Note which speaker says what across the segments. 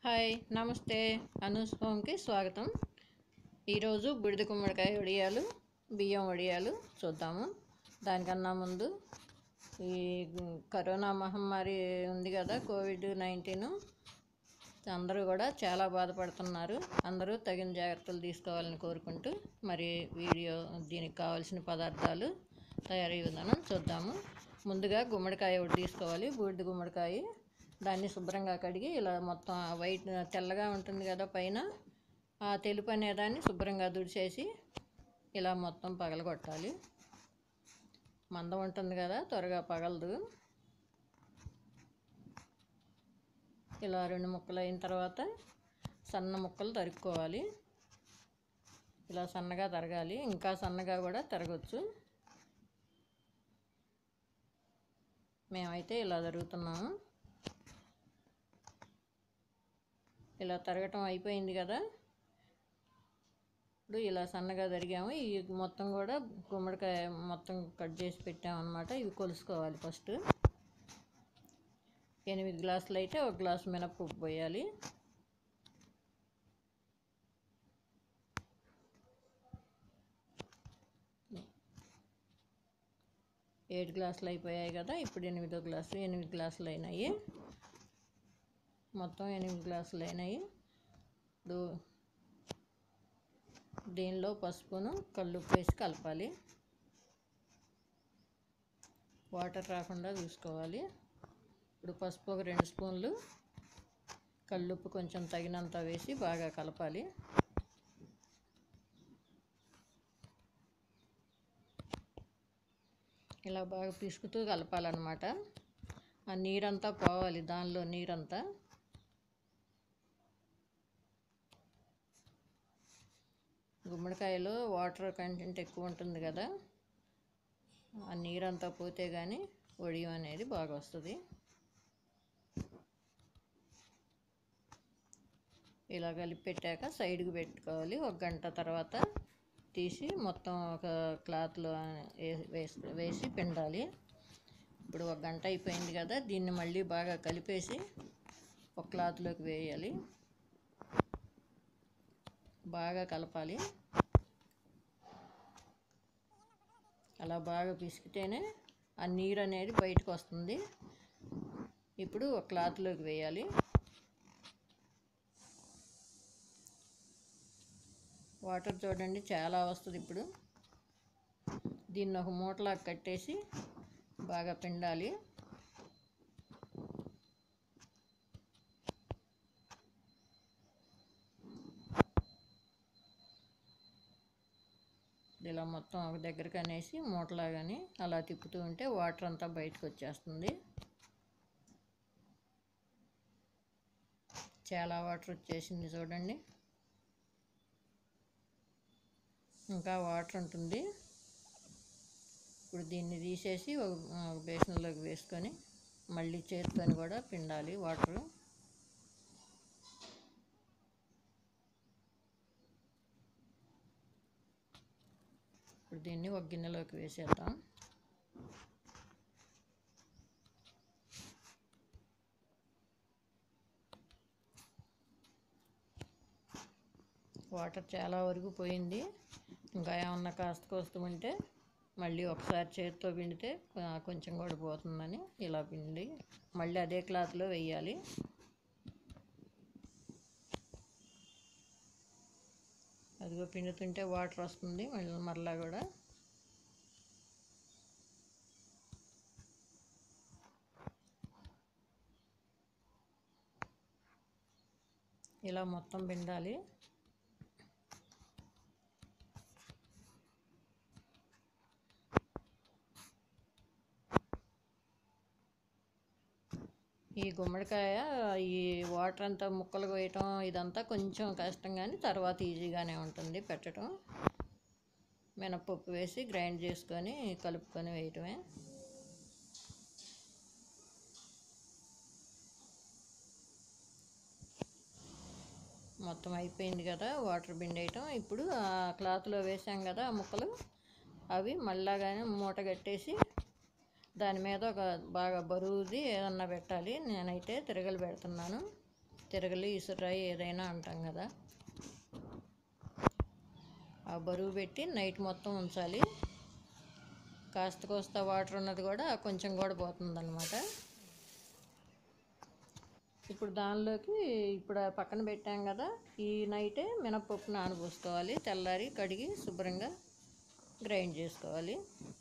Speaker 1: Hi నమస్తే అనూస్ హోమ్కి స్వాగతం ఈరోజు బుడిద గుమ్మడికాయ వడియాలు బియ్యం వడియాలు చూద్దాము దానికన్నా ముందు ఈ కరోనా మహమ్మారి ఉంది కదా కోవిడ్ నైన్టీన్ అందరూ కూడా చాలా బాధపడుతున్నారు అందరూ తగిన జాగ్రత్తలు తీసుకోవాలని కోరుకుంటూ మరి వీడియో దీనికి కావాల్సిన పదార్థాలు తయారీ విధానం చూద్దాము ముందుగా గుమ్మడికాయ ఒకటి తీసుకోవాలి బూడిద గుమ్మడికాయ దాన్ని శుభ్రంగా కడిగి ఇలా మొత్తం ఆ వైట్ తెల్లగా ఉంటుంది కదా పైన ఆ తెలుపు అనే దాన్ని శుభ్రంగా దుడిచేసి ఇలా మొత్తం పగలగొట్టాలి మందం ఉంటుంది కదా త్వరగా పగలదు ఇలా రెండు ముక్కలు అయిన తర్వాత సన్న ముక్కలు తరుక్కోవాలి ఇలా సన్నగా తరగాలి ఇంకా సన్నగా కూడా తరగచ్చు మేమైతే ఇలా జరుగుతున్నాము ఇలా తరగటం అయిపోయింది కదా ఇప్పుడు ఇలా సన్నగా తరిగాము ఈ మొత్తం కూడా గుమ్మడికాయ మొత్తం కట్ చేసి పెట్టామన్నమాట ఇవి కొలుసుకోవాలి ఫస్ట్ ఎనిమిది గ్లాసులు అయితే ఒక గ్లాసు మినప్పప్పు పోయాలి ఏడు గ్లాసులు అయిపోయాయి కదా ఇప్పుడు ఎనిమిదో గ్లాసు ఎనిమిది గ్లాసులు అయినాయి మొత్తం ఎనిమిది గ్లాసులు అయినాయి ఇప్పుడు దీనిలో పసుపును కల్లుప్పు వేసి కలపాలి వాటర్ రాకుండా చూసుకోవాలి ఇప్పుడు పసుపు ఒక రెండు స్పూన్లు కల్లుప్పు కొంచెం తగినంత వేసి బాగా కలపాలి ఇలా బాగా పిసుకుతూ కలపాలన్నమాట ఆ నీరంతా పోవాలి దానిలో నీరంతా గుమ్మడికాయలో వాటర్ కంటెంట్ ఎక్కువ ఉంటుంది కదా ఆ నీరంతా పోతే కానీ వడియం అనేది బాగా వస్తుంది ఇలా కలిపి పెట్టాక సైడ్కి పెట్టుకోవాలి ఒక గంట తర్వాత తీసి మొత్తం ఒక క్లాత్లో వేసి వేసి పిండాలి ఇప్పుడు ఒక గంట అయిపోయింది కదా దీన్ని మళ్ళీ బాగా కలిపేసి ఒక క్లాత్లోకి వేయాలి బాగా కలపాలి అలా బాగా పిసికితేనే ఆ నీరు అనేది బయటకు వస్తుంది ఇప్పుడు ఒక క్లాత్లోకి వేయాలి వాటర్ చూడండి చాలా వస్తుంది ఇప్పుడు దీన్ని ఒక మూటలా కట్టేసి బాగా పిండాలి ఇలా మొత్తం ఒక దగ్గరికి అనేసి మూటలాగాని అలా తిప్పుతూ ఉంటే వాటర్ అంతా బయటకు వచ్చేస్తుంది చాలా వాటర్ వచ్చేసింది చూడండి ఇంకా వాటర్ ఉంటుంది ఇప్పుడు దీన్ని తీసేసి ఒక బేసన్లోకి వేసుకొని మళ్ళీ చేతితోని కూడా పిండాలి వాటర్ ఇప్పుడు దీన్ని ఒక గిన్నెలోకి వేసేద్దాం వాటర్ చాలా వరకు పోయింది ఇంకా ఏమన్నా కాస్త కోస్తూ ఉంటే మళ్ళీ ఒకసారి చేతితో పిండితే కొంచెం కూడా పోతుందని ఇలా పిండి మళ్ళీ అదే క్లాత్లో వేయాలి అదిగో పిండుతుంటే వాటర్ వస్తుంది మళ్ళీ మరలా కూడా ఇలా మొత్తం పిండాలి ఈ గుమ్మడికాయ ఈ వాటర్ అంతా ముక్కలు వేయటం ఇదంతా కొంచెం కష్టం కానీ తర్వాత ఈజీగానే ఉంటుంది పెట్టడం మినపప్పు వేసి గ్రైండ్ చేసుకొని కలుపుకొని వేయటమే మొత్తం అయిపోయింది కదా వాటర్ బిండ్ వేయటం ఇప్పుడు ఆ క్లాత్లో వేసాం కదా ఆ ముక్కలు అవి మళ్ళాగానే మూట కట్టేసి దాని మీద ఒక బాగా బరువుది ఏదన్నా పెట్టాలి నేనైతే తిరగలు పెడుతున్నాను తిరగలి ఇసురాయి ఏదైనా అంటాం కదా ఆ బరువు పెట్టి నైట్ మొత్తం ఉంచాలి కాస్త కోస్త వాటర్ ఉన్నది కూడా కొంచెం కూడా పోతుందన్నమాట ఇప్పుడు దానిలోకి ఇప్పుడు ఆ పక్కన పెట్టాం కదా ఈ నైటే మినప్పప్పు నానబోసుకోవాలి తెల్లారి కడిగి శుభ్రంగా గ్రైండ్ చేసుకోవాలి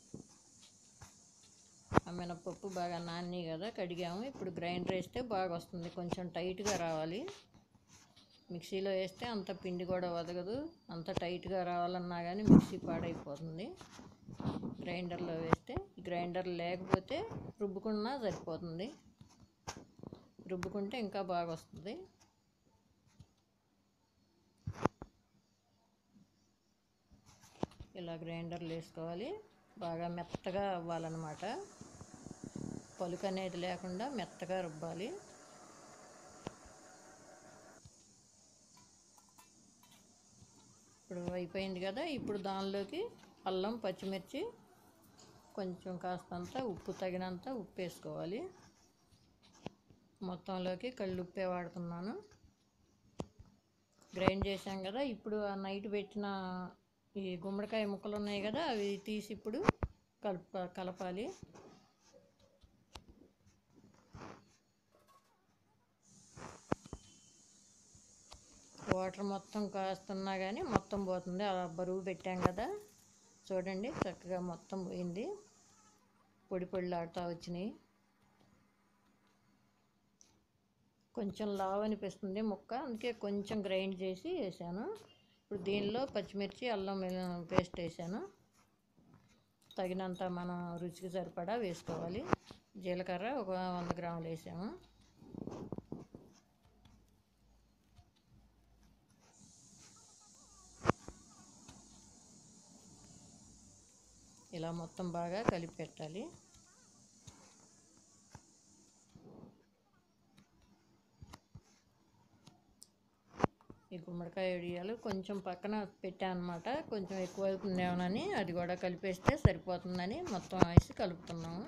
Speaker 1: ఆ మినప్పప్పు బాగా నాని కదా కడిగాము ఇప్పుడు గ్రైండర్ వేస్తే బాగా వస్తుంది కొంచెం టైట్గా రావాలి మిక్సీలో వేస్తే అంత పిండి కూడా వదగదు అంత టైట్గా రావాలన్నా కానీ మిక్సీ పాడైపోతుంది గ్రైండర్లో వేస్తే గ్రైండర్ లేకపోతే రుబ్బుకున్నా సరిపోతుంది రుబ్బుకుంటే ఇంకా బాగా వస్తుంది ఇలా గ్రైండర్లు వేసుకోవాలి బాగా మెత్తగా అవ్వాలన్నమాట పలుకు అనేది లేకుండా మెత్తగా రుబ్బాలి ఇప్పుడు అయిపోయింది కదా ఇప్పుడు దానిలోకి అల్లం పచ్చిమిర్చి కొంచెం కాస్తంత ఉప్పు తగినంత ఉప్పు వేసుకోవాలి మొత్తంలోకి కళ్ళుప్పే వాడుతున్నాను గ్రైండ్ చేసాం కదా ఇప్పుడు ఆ నైట్ పెట్టిన ఈ గుమ్మడికాయ ముక్కలు ఉన్నాయి కదా అవి తీసి ఇప్పుడు కలప కలపాలి వాటర్ మొత్తం కాస్తున్నా కానీ మొత్తం పోతుంది అలా బరువు పెట్టాం కదా చూడండి చక్కగా మొత్తం పోయింది పొడి పొడిలాడుతూ వచ్చినాయి కొంచెం లావ్ అనిపిస్తుంది ముక్క అందుకే కొంచెం గ్రైండ్ చేసి వేసాను ఇప్పుడు దీనిలో పచ్చిమిర్చి అల్లం వెల్లుల్లి పేస్ట్ వేసాను తగినంత మనం రుచికి సరిపడా వేసుకోవాలి జీలకర్ర ఒక వంద గ్రాములు వేసాము ఇలా మొత్తం బాగా కలిపి పెట్టాలి ఈ గుమ్మడికాయ వడియాలు కొంచెం పక్కన పెట్టాను అనమాట కొంచెం ఎక్కువ అవుతుందేమోనని అది కూడా కలిపేస్తే సరిపోతుందని మొత్తం వేసి కలుపుతున్నాము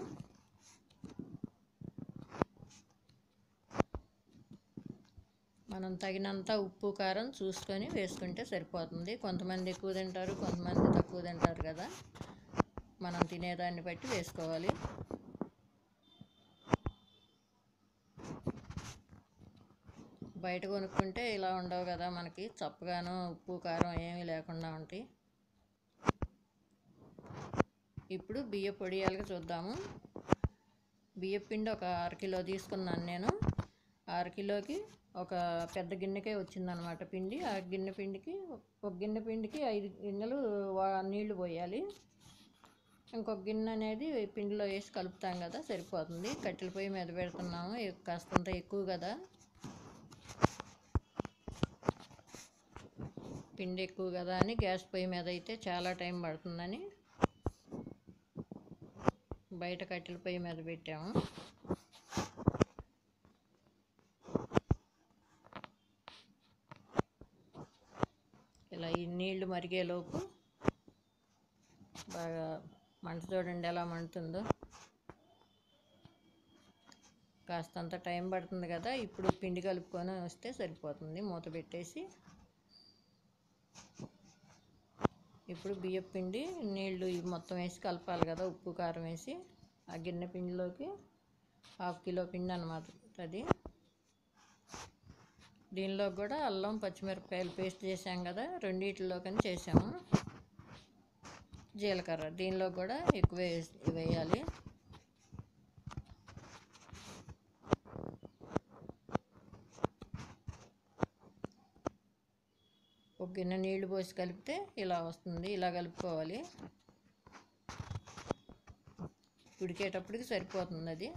Speaker 1: మనం తగినంత ఉప్పు కారం చూసుకొని వేసుకుంటే సరిపోతుంది కొంతమంది ఎక్కువ తింటారు కొంతమంది తక్కువ తింటారు కదా మనం తినేదాన్ని బట్టి వేసుకోవాలి బయట కొనుక్కుంటే ఇలా ఉండవు కదా మనకి చప్పగాను ఉప్పు కారం ఏమీ లేకుండా ఉంటాయి ఇప్పుడు బియ్య పొడియాలుగా చూద్దాము బియ్య పిండి ఒక అరకిలో తీసుకున్నాను నేను అరకిలోకి ఒక పెద్ద గిన్నెకే వచ్చిందనమాట పిండి ఆ గిన్నె పిండికి ఒక గిన్నె పిండికి ఐదు గిన్నెలు వా- నీళ్లు పోయాలి ఇంకొక గిన్నె అనేది పిండిలో వేసి కలుపుతాం కదా సరిపోతుంది కట్టెల పొయ్యి మీద పెడుతున్నాము ఎ- కాస్తంత ఎక్కువ కదా పిండి ఎక్కువ కదా అని గ్యాస్ పొయ్యి మీద అయితే చాలా టైం పడుతుందని బయట కట్టెల పొయ్యి మీద పెట్టాము ఇలా ఈ నీళ్లు మరిగేలోపు బాగా మంట చూడండి ఎలా మండుతుందో కాస్తంత టైం పడుతుంది కదా ఇప్పుడు పిండి కలుపుకొని వస్తే సరిపోతుంది మూత పెట్టేసి ఇప్పుడు బియ్యం పిండి నీళ్లు ఇవి మొత్తం వేసి కలపాలి కదా ఉప్పు కారం వేసి ఆ గిన్నె పిండిలోకి హాఫ్ కిలో పిండి అనమాట అది దీనిలో కూడా అల్లం పచ్చిమిరపకాయలు పేస్ట్ చేసాం కదా రెండిటిలో కానీ చేసాము జీలకర్ర దీనిలో కూడా ఎక్కువ వేస్- వేయాలి ఒక గిన్నె నీళ్లు పోసి కలిపితే ఇలా వస్తుంది ఇలా కలుపుకోవాలి ఉడికేటప్పటికి సరిపోతుంది అది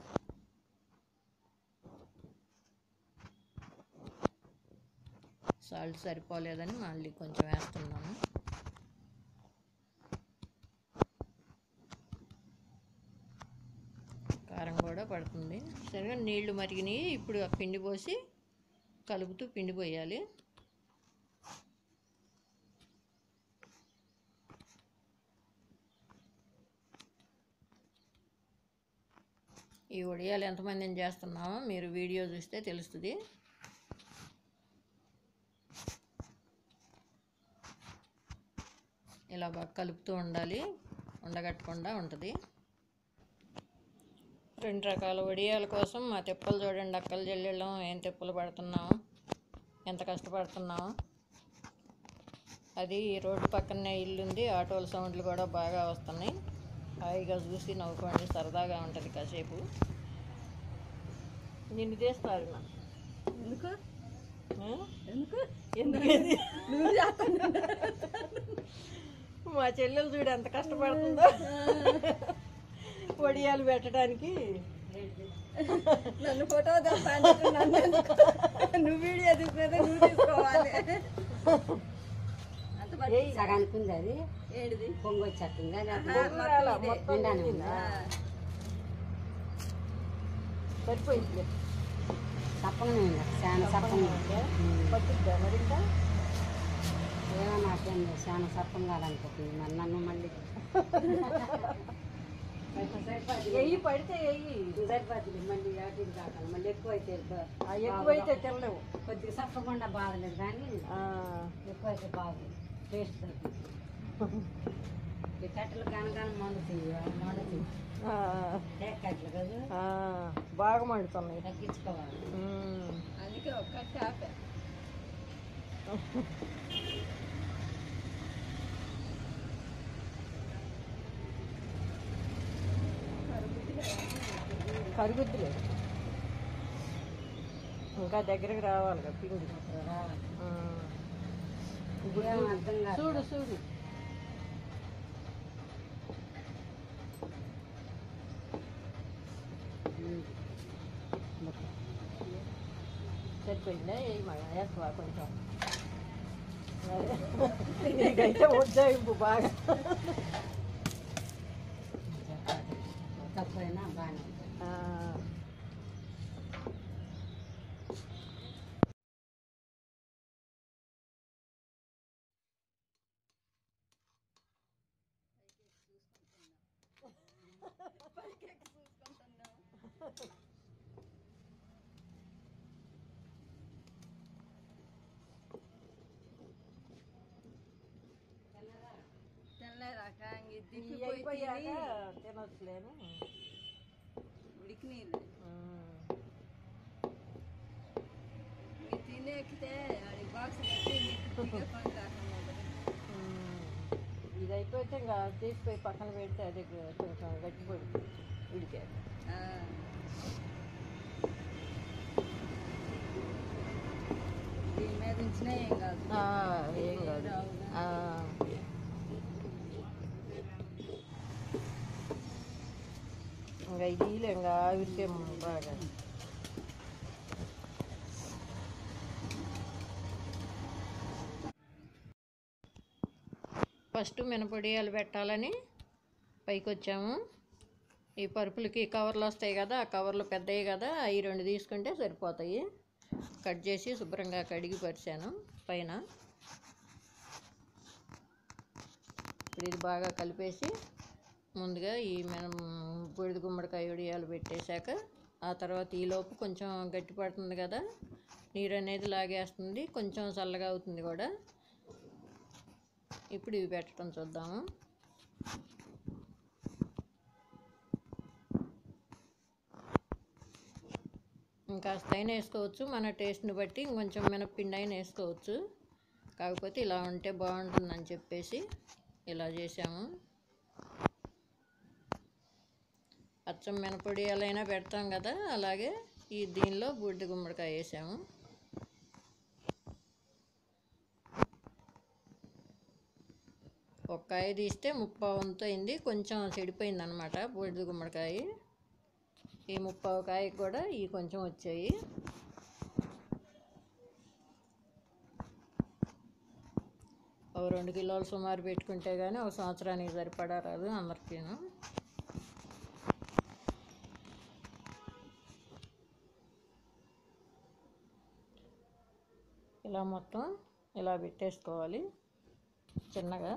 Speaker 1: సాల్ట్ సరిపోలేదని మళ్ళీ కొంచెం వేస్తున్నాను కారం కూడా పడుతుంది సరిగా నీళ్లు మరిగినాయి ఇప్పుడు ఆ పిండి పోసి కలుపుతూ పిండి పోయాలి ఈ వడియాలు ఎంతమందిని చేస్తున్నామో మీరు వీడియో చూస్తే తెలుస్తుంది ఇలా బాగా కలుపుతూ ఉండాలి ఉండగట్టకుండా ఉంటుంది రెండు రకాల వడియాల కోసం మా తిప్పలు చూడండి అక్కలు చెల్లెళ్ళం ఏం తిప్పలు పడుతున్నాము ఎంత కష్టపడుతున్నాము అది రోడ్డు పక్కనే ఇల్లు ఉంది ఆటోల సౌండ్లు కూడా బాగా వస్తున్నాయి హాయిగా చూసి నవ్వుకోండి సరదాగా ఉంటుంది కాసేపు నిన్ను తీస్తారు నా
Speaker 2: ఎందుకు
Speaker 1: ఆ?
Speaker 2: ఎందుకు
Speaker 1: ఎందుకని
Speaker 2: నువ్వు చేస్తాను
Speaker 1: మా చెల్లెలు చూడు ఎంత కష్టపడుతుందో వడియాలు పెట్టడానికి
Speaker 2: నన్ను ఫోటో తెస్తాను నన్ను ఎందుకు? నువ్వు వీడియో తీసుకుంటే నువ్వు తీసుకోవాలి అంత పట్టి
Speaker 3: సగానికి ఉంది అది
Speaker 2: ఏడిది
Speaker 3: పొంగి వచ్చేస్తుంది అది అది
Speaker 1: రాలా,
Speaker 2: ఇదే.
Speaker 1: మొత్తం
Speaker 3: నిండానే
Speaker 1: నిండిందా? సరిపోయింది
Speaker 3: సప్పగానే ఉంది చాలా సప్పంగా
Speaker 1: పట్టుద్దా మరి ఇంకా
Speaker 3: ఏమో నాకేం చాలా సప్పం కాదనుకుంటుంది మరి నన్ను మళ్ళీ సరిపోతుంది
Speaker 1: ఎయ్యి పడితే ఎయ్యి
Speaker 3: సరిపోతుంది మళ్ళీ అటు ఇటు కాకుండా మళ్ళీ ఎక్కువ అయితే
Speaker 1: ఆ, ఎక్కువైతే తినలేవు
Speaker 3: కొద్దిగా సప్పకుండా బాగలేదు కానీ
Speaker 1: ఆ,
Speaker 3: ఎక్కువైతే బాగుంది టేస్ట్ తగ్గుతుంది ఈ కట్టెలు కనగానే మండుతుంది మండుతుంది
Speaker 1: ఆ,
Speaker 3: ఏ కట్టెలు కదా
Speaker 1: ఆ, బాగా మండుతున్నాయి
Speaker 3: తగ్గించుకోవాలి
Speaker 1: ఉమ్.
Speaker 2: అందుకే ఒక్క ఆపే
Speaker 1: కరుగుద్దులే ఇంకా దగ్గరికి రావాలి కదా పిండి
Speaker 3: రావాలి
Speaker 1: ఉమ్.
Speaker 3: ఏం అర్థం కాదు
Speaker 1: చూడు చూడు
Speaker 3: ఉమ్.
Speaker 1: సరిపోయిందా ఏమి వేస్తావా కొంచెం అదే. నీకైతే ఉజ్జాయింపు బాగా
Speaker 3: తక్కువైనా బాగానే ఉంది.
Speaker 1: ఆ,
Speaker 2: తెల్లదాక ఇది
Speaker 1: ఇవి
Speaker 2: దిప్పిపోయి
Speaker 1: అయిపోయాక
Speaker 2: తిని
Speaker 1: తినొచ్చులేను
Speaker 2: ఉడికినీళ్ళు
Speaker 1: ఉమ్.
Speaker 2: ఇది తిని ఎక్కితే అది బాక్స్ కట్టి నీకు దిగే పని కాకుండా ఉంటుంది.
Speaker 1: ఉమ్. ఇది అయిపోతే ఇంకా తీసిపోయి పక్కన పెడితే అది కొంచెం గట్టిపడి ఉడికే
Speaker 2: ఆ. దీని మీద ఉంచినా ఏం కాదు
Speaker 1: ఏం కాదు ఆ. ఇంకా ఇది ఇంకా ఆవిరికే బాగా ఫస్ట్ మినపొడియాలు పెట్టాలని పైకి వచ్చాము ఈ పరుపులకి కవర్లు వస్తాయి కదా ఆ కవర్లు పెద్దవి కదా అవి రెండు తీసుకుంటే సరిపోతాయి కట్ చేసి శుభ్రంగా కడిగి పరిచాను పైన ఇప్పుడు ఇది బాగా కలిపేసి ముందుగా ఈ మనం బూడిద గుమ్మడికాయ ఉడియాలు పెట్టేశాక ఆ తర్వాత ఈలోపు కొంచెం గట్టి పడుతుంది కదా నీరు అనేది లాగేస్తుంది కొంచెం చల్లగా అవుతుంది కూడా ఇప్పుడు ఇవి పెట్టడం చూద్దాము ఇంకాస్త అయినా వేసుకోవచ్చు మన టేస్ట్ని బట్టి ఇంకొంచెం మినప్పిండి అయినా వేసుకోవచ్చు కాకపోతే ఇలా ఉంటే బాగుంటుందని చెప్పేసి ఇలా చేసాము అచ్చం మినపొడి ఎలా పెడతాం కదా అలాగే ఈ దీనిలో బూడిద గుమ్మడికాయ వేసాము ఒక కాయ తీస్తే ముప్పావు వంతు అయింది కొంచెం చెడిపోయింది అనమాట బూడిద గుమ్మడికాయ ఈ ముప్పావు కాయకి కూడా ఈ కొంచెం వచ్చాయి ఒక రెండు కిలోలు సుమారు పెట్టుకుంటే కానీ ఒక సంవత్సరానికి సరిపడా రాదు అందరికీను ఇలా మొత్తం ఇలా పెట్టేసుకోవాలి చిన్నగా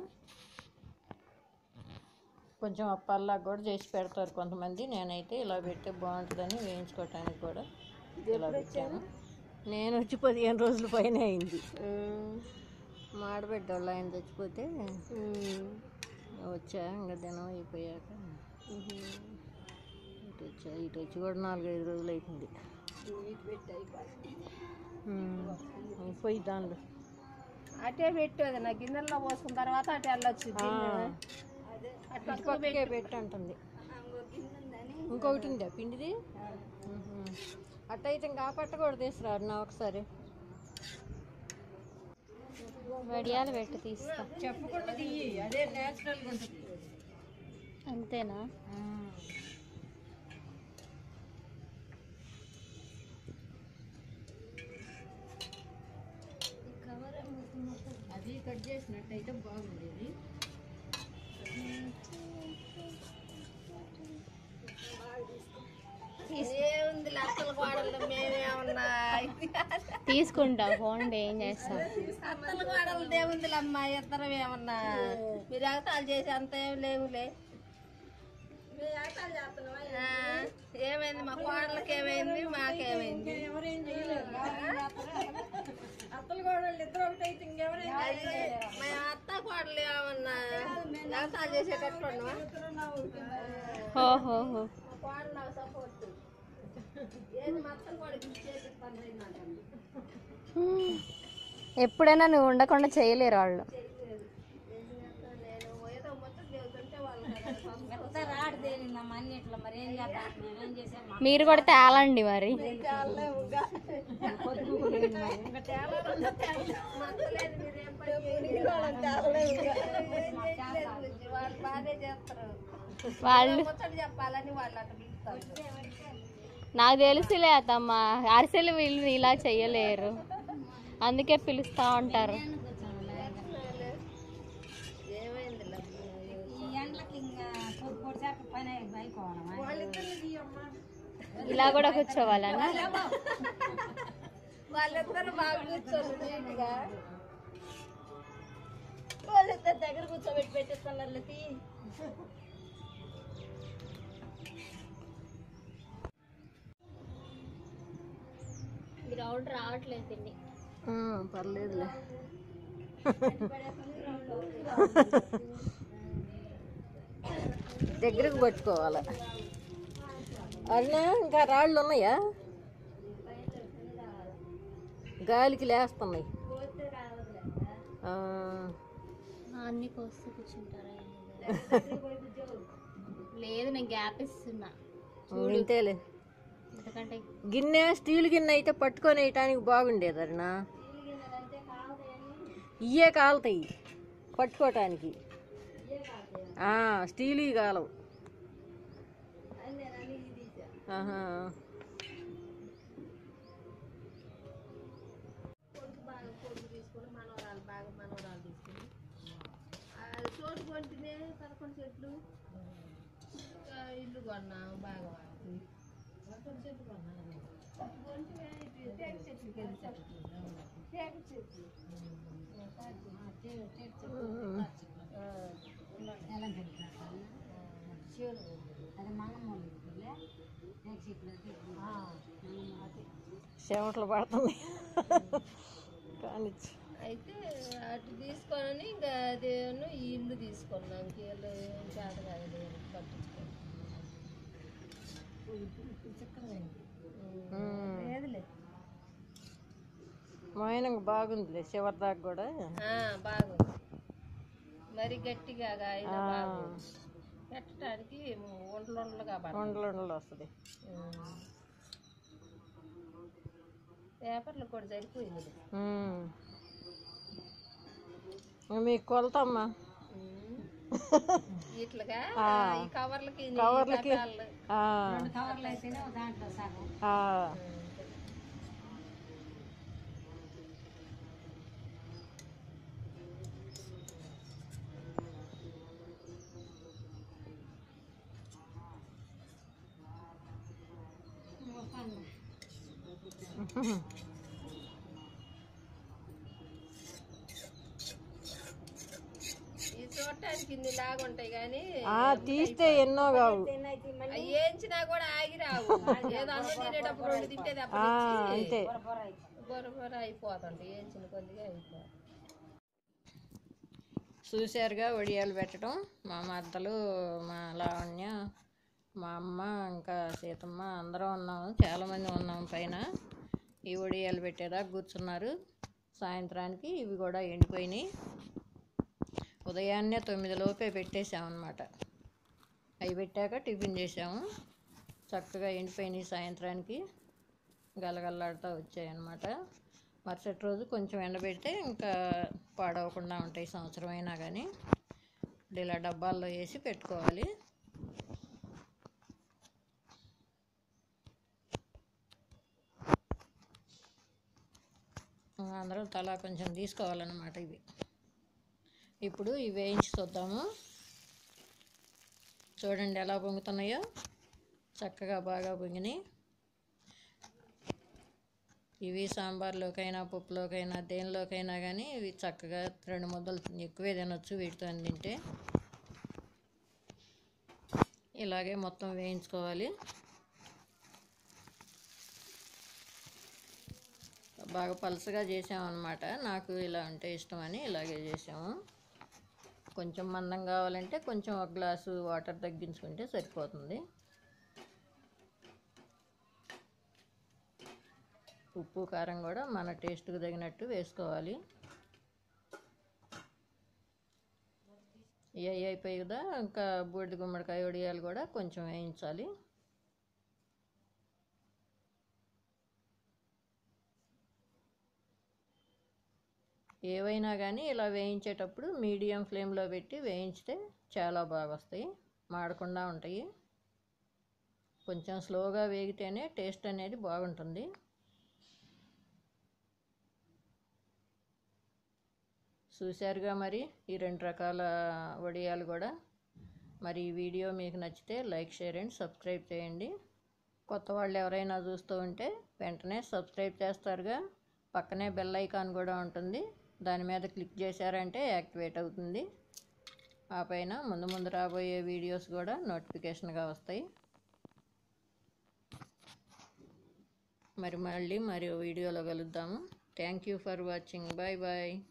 Speaker 1: కొంచెం అప్పాల్లాగా కూడా చేసి పెడతారు కొంతమంది నేనైతే ఇలా పెడితే బాగుంటుందని వేయించుకోవటానికి కూడా ఇలా పెట్టాను నేను వచ్చి పదిహేను రోజుల పైన అయింది మా ఆడబిడ్డ వాళ్ళు ఆయన చచ్చిపోతే వచ్చా ఇంకా దినం అయిపోయాక ఇటు వచ్చా ఇటు వచ్చి కూడా నాలుగైదు రోజులు అవుతుంది పోయి దానిలో
Speaker 2: అటే పెట్టేది నా గిన్నెల్లో పోసుకున్న తర్వాత అటే వెళ్ళొచ్చు
Speaker 1: అట్లా పక్కకే పెట్టి అంటుంది ఇంకొకటి ఉందా పిండిది మ్మ్. అట్టయితే ఇంకా ఆ పట్ట కూడా తీసుకురారు నా ఒకసారి
Speaker 4: వడియాలు పెట్టి తీస్తా
Speaker 1: చెప్పకుండా తీయి అదే నేచురల్గా ఉంటుంది
Speaker 4: అంతేనా
Speaker 1: అది కట్ చేసినట్టయితే బాగుండేది
Speaker 2: ఏముంది అత్తల గోడలు మేమేమన్నా
Speaker 4: తీసుకుంటా ఫోన్ ఏం చేస్తా
Speaker 2: అత్తల గోడలు దేవుంది అమ్మా ఇద్దరం ఏమన్నా మీరు ఎగతాలు చేసి అంత ఏం లేవులే ఆ, ఏమైంది మా కోడలకి ఏమైంది మాకేమైంది
Speaker 1: అత్తలు కూడా ఇద్దరు ఒకటైతే ఇంకెవరైనా
Speaker 2: అది మా అత్త కోడలు ఏమన్నా ఎగతాలు చేసేటట్టు ఉండవా?
Speaker 4: ఓహో
Speaker 2: మా కోడలు నాకు సపోర్ట్ ఏది మా అత్తలు కూడా చేసి పని అయిందంట.
Speaker 4: ఎప్పుడైనా నువ్వు ఉండకుండా చేయలేరు వాళ్ళు
Speaker 2: నేను ఏదో మొత్తం చెబుతుంటే వాళ్ళు
Speaker 4: మీరు కూడా తేలండి మరి
Speaker 2: వాళ్ళు బాగానే చేస్తారు
Speaker 4: వాళ్ళు
Speaker 2: ముచ్చట చెప్పాలని వాళ్ళు అట్లా పిలుస్తారు
Speaker 4: నాకు తెలుసులే అత్తమ్మ అరిసెలు వీళ్ళు ఇలా చెయ్యలేరు అందుకే పిలుస్తా ఉంటారు
Speaker 2: ఏమైంది
Speaker 4: ఇలా కూడా కూర్చోవాలన్నా
Speaker 2: వాళ్ళిద్దరు బాగా కూర్చోరు నీట్గా వాళ్ళిద్దరు దగ్గర కూర్చోబెట్టి పెట్టేస్తాను వాళ్ళకి
Speaker 4: గ్రౌండ్ రావట్లేదు పిన్ని
Speaker 1: పర్లేదులే దగ్గరకు పట్టుకోవాలి అన్నా ఇంకా రాళ్ళు ఉన్నాయా గాలికి లేస్తున్నాయి ఆ,
Speaker 4: అన్ని కోస్తూ కూర్చుంటారా లేదు నేను గ్యాప్ ఇస్తున్నా
Speaker 1: ఇంతేలే
Speaker 4: ఎందుకంటే
Speaker 1: గిన్నె స్టీల్ గిన్నె అయితే పట్టుకొని వేయటానికి బాగుండేది అరుణ ఇయ్యే కాలుతాయి పట్టుకోవటానికి ఆ, స్టీల్ కాలవు ఆహా.
Speaker 2: మనవరాలు బాగా మనవరాలు తీసుకుని అది చోటు కొంటేనే పదకొండు చెట్లు ఇంకా ఇల్లు కొన్నాం బాగా వాడుతుంది పదకొండు చెట్లు కొన్నాను కొంటే ఇటు తేగ చెట్లు గెలి చెట్లు తేగ చెట్లు
Speaker 1: చెమటలు పడుతున్నాయి కానిచ్చు
Speaker 2: అయితే అటు తీసుకొని ఇంకా అదేను ఈ ఇల్లు తీసుకున్నాం ఇంకేళ్ళు చేత కాదు పట్టించుకోండి లేదులే
Speaker 1: మా ఆయన బాగుందిలే చివరి దాకా కూడా
Speaker 2: ఆ, బాగుంది మరి గట్టిగా అయినా బాగుంది పెట్టడానికి ఒండ్లు ఒండ్లుగా పడ
Speaker 1: ఉండలు ఉండలు వస్తుంది
Speaker 2: పేపర్లు కూడా సరిపోయింది
Speaker 1: మీకు కొలతమ్మా
Speaker 2: ఇట్లుగా
Speaker 1: ఆ.
Speaker 2: ఈ కవర్లకి ఈ
Speaker 1: కవర్లకి.
Speaker 2: కట్టాలు.
Speaker 1: ఆ,
Speaker 3: కవర్లు అయితేనే దాంట్లో సగం
Speaker 1: ఆ.
Speaker 2: ఈ చూడటానికి ఇన్ని లాగా ఉంటాయి కానీ
Speaker 1: ఆ, తీస్తే ఎన్నో కావు
Speaker 2: అవి ఏంచినా కూడా ఆగి రావు ఏదో అన్నం తినేటప్పుడు రెండు తింటే
Speaker 1: ఆ, అంతే
Speaker 2: బొర బొర అయిపోతుంటాయి ఏంచిన కొద్దిగా అయిపోతుంది
Speaker 1: చూశారుగా వడియాలు పెట్టడం మా మద్దలు మా లావణ్య మా అమ్మ ఇంకా సీతమ్మ అందరం ఉన్నాము చాలామంది ఉన్నాము పైన ఈ వడియాలు పెట్టేదాకా కూర్చున్నారు సాయంత్రానికి ఇవి కూడా ఎండిపోయినాయి ఉదయాన్నే తొమ్మిది లోపే పెట్టేసామన్నమాట అవి పెట్టాక టిఫిన్ చేసాము చక్కగా ఎండిపోయినాయి సాయంత్రానికి గలగల్లాడుతూ వచ్చాయన్నమాట మరుసటి రోజు కొంచెం ఎండబెడితే ఇంకా పాడవకుండా ఉంటాయి సంవత్సరం అయినా కానీ ఇప్పుడు ఇలా డబ్బాల్లో వేసి పెట్టుకోవాలి అందరం తలా కొంచెం తీసుకోవాలన్నమాట ఇవి ఇప్పుడు ఇవి వేయించి చూద్దాము చూడండి ఎలా పొంగుతున్నాయో చక్కగా బాగా పొంగినాయి ఇవి సాంబార్లోకైనా పప్పులోకైనా దేనిలోకైనా కానీ ఇవి చక్కగా రెండు ముద్దలు ఎక్కువే తినొచ్చు వీటితో తింటే ఇలాగే మొత్తం వేయించుకోవాలి బాగా పలుసగా చేసామన్నమాట నాకు ఇలా ఉంటే ఇష్టమని ఇలాగే చేసాము కొంచెం మందం కావాలంటే కొంచెం ఒక గ్లాసు వాటర్ తగ్గించుకుంటే సరిపోతుంది ఉప్పు కారం కూడా మన టేస్ట్కి తగినట్టు వేసుకోవాలి ఇవి అయిపోయి కదా ఇంకా బూడిద గుమ్మడికాయ వడియాలు కూడా కొంచెం వేయించాలి ఏవైనా కానీ ఇలా వేయించేటప్పుడు మీడియం ఫ్లేమ్లో పెట్టి వేయించితే చాలా బాగా వస్తాయి మాడకుండా ఉంటాయి కొంచెం స్లోగా వేగితేనే టేస్ట్ అనేది బాగుంటుంది చూశారుగా మరి ఈ రెండు రకాల వడియాలు కూడా మరి ఈ వీడియో మీకు నచ్చితే లైక్ షేర్ అండ్ సబ్స్క్రైబ్ చేయండి కొత్త వాళ్ళు ఎవరైనా చూస్తూ ఉంటే వెంటనే సబ్స్క్రైబ్ చేస్తారుగా పక్కనే బెల్ ఐకాన్ కూడా ఉంటుంది దాని మీద క్లిక్ చేశారంటే యాక్టివేట్ అవుతుంది ఆ పైన ముందు ముందు రాబోయే వీడియోస్ కూడా నోటిఫికేషన్గా వస్తాయి మరి మళ్ళీ మరి వీడియోలో కలుద్దాము thank you for watching bye bye